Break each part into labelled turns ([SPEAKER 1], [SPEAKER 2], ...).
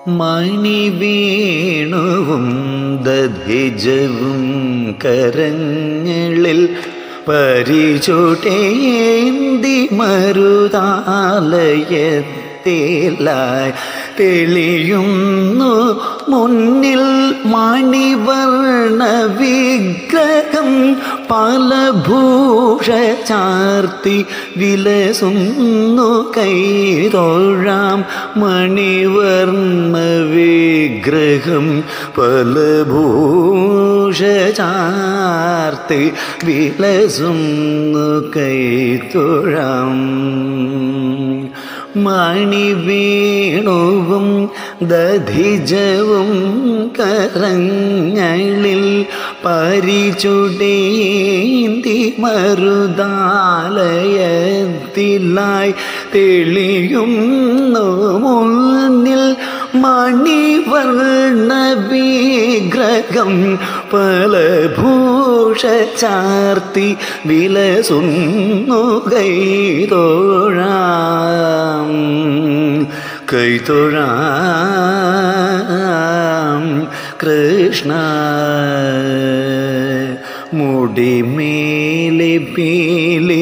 [SPEAKER 1] മണിവേണുവും ദധിജവും കരങ്ങളിൽ പരിചുടേന്തി മരുതാലയത്തിലായി തെളിയുന്നു മുന്നിൽ മണിവർണ്ണ വിഗ്രഹം പല ഭൂഷ ചാർത്തി വിലസുന്നു കൈതൊഴാം മണിവർണ്ണ വിഗ്രഹം പല ഭൂഷ ചാർത്തി വിലസുന്നു കൈതൊഴാം മണിവേണുവും ദധിജവും കരങ്ങളിൽ പരിചുടേന്തി മരുതാലയത്തിലായി തെളിയുന്നു മുന്നിൽ മണിവർണ്ണ വിഗ്രഹം പല ഭൂഷ ചാർത്തി വിലസുന്നു കൈതോഴാം കൈതൊഴാം കൃഷ്ണ മുടിമേലെ പീലി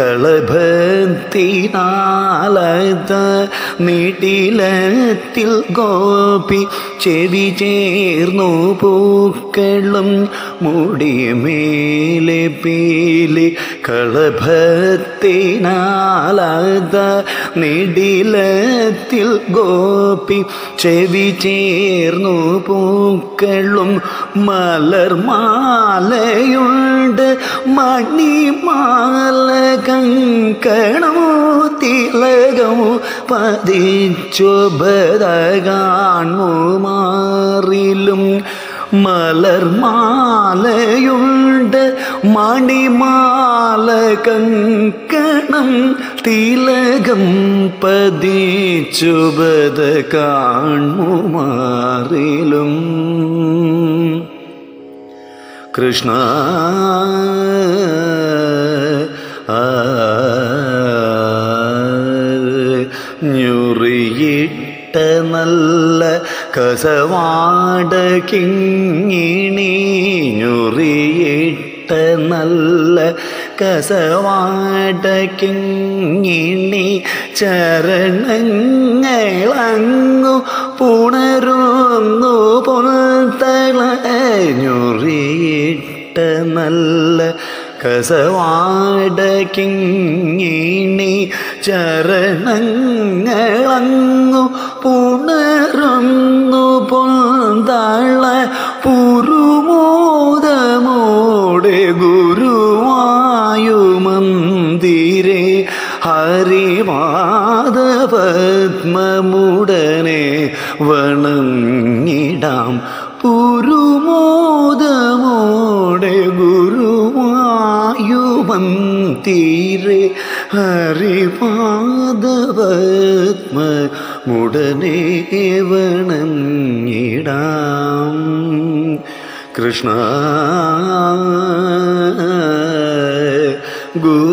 [SPEAKER 1] കളഭത്തിനാലത നീട്ടിലത്തിൽ ഗോപി ചെവി ചേർന്നു പൂക്കളും മുടിമേലെ പീലി കളഭത്തിനാലത നീടിലത്തിൽ ഗോപി ചെവി ചേർന്നു പൂക്കളും മലർമാലയുണ്ട് മണിമാല കങ്കണമോ തിലകമോ പതിച്ചൊബതകാൺമോ മാറിലും മലർമാലയുണ്ട് മണിമാല കങ്കണം തിലകം പതിച്ചുബത കാണുമാറിലും കൃഷ്ണ ആ ഞുറിയിട്ട നല്ല കസവാട കിങ്ങിണി ഞുറിയിട്ട നല്ല കസവാട കിങ്ങിണി ചരണങ്ങളങ്ങു പുണരുന്നു പൊൽത്തള ഞുറിയിട്ട നല്ല കസവാട കിങ്ങിണി ചരണങ്ങളങ്ങു പുണരുന്നു പൊന്തള പുരുമോദമോടെ ഗുരുവായുമന്ദിരേ ഹരിമാധപത്മമുടനെ വണങ്ങിടാം പുരുമോദമോടെ ഗുരുവായുമന്തിരെ ഹരിപാദപത്മ മുടനെ വണങ്ങിടാം കൃഷ്ണ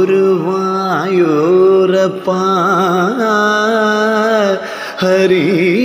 [SPEAKER 1] ഗുരുവായൂരപ്പ ഹരി